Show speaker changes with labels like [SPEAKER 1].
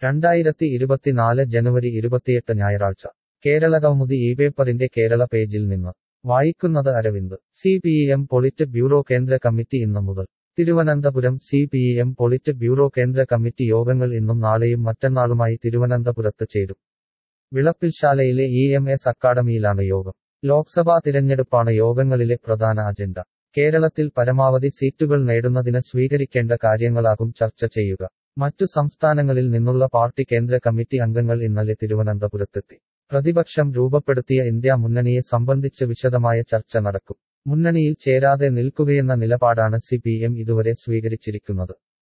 [SPEAKER 1] രണ്ടായിരത്തി ഇരുപത്തിനാല് ജനുവരി ഇരുപത്തിയെട്ട് ഞായറാഴ്ച കേരള കൗമുദി ഈ പേപ്പറിന്റെ കേരള പേജിൽ നിന്ന് വായിക്കുന്നത് Aravind C P M polit bureau കേന്ദ്ര കമ്മിറ്റി ഇന്ന് മുതൽ Thiruvananthapuram C P M polit bureau കേന്ദ്ര കമ്മിറ്റി യോഗങ്ങൾ ഇന്നും നാളെയും മറ്റന്നാളുമായി തിരുവനന്തപുരത്ത് ചേരും വിളപ്പിൽശാലയിലെ ഇ എം എസ് അക്കാഡമിയിലാണ് യോഗം ലോക്സഭാ തിരഞ്ഞെടുപ്പാണ് യോഗങ്ങളിലെ പ്രധാന അജണ്ട കേരളത്തിൽ പരമാവധി സീറ്റുകൾ നേടുന്നതിന് സ്വീകരിക്കേണ്ട കാര്യങ്ങളാകും ചർച്ച ചെയ്യുക മറ്റു സംസ്ഥാനങ്ങളിൽ നിന്നുള്ള പാർട്ടി കേന്ദ്ര കമ്മിറ്റി അംഗങ്ങൾ ഇന്നലെ തിരുവനന്തപുരത്തെത്തി പ്രതിപക്ഷം രൂപപ്പെടുത്തിയ ഇന്ത്യ മുന്നണിയെ സംബന്ധിച്ച് വിശദമായ ചർച്ച നടക്കും മുന്നണിയിൽ ചേരാതെ നിൽക്കുകയെന്ന നിലപാടാണ് സി പി എം ഇതുവരെ സ്വീകരിച്ചിരിക്കുന്നത്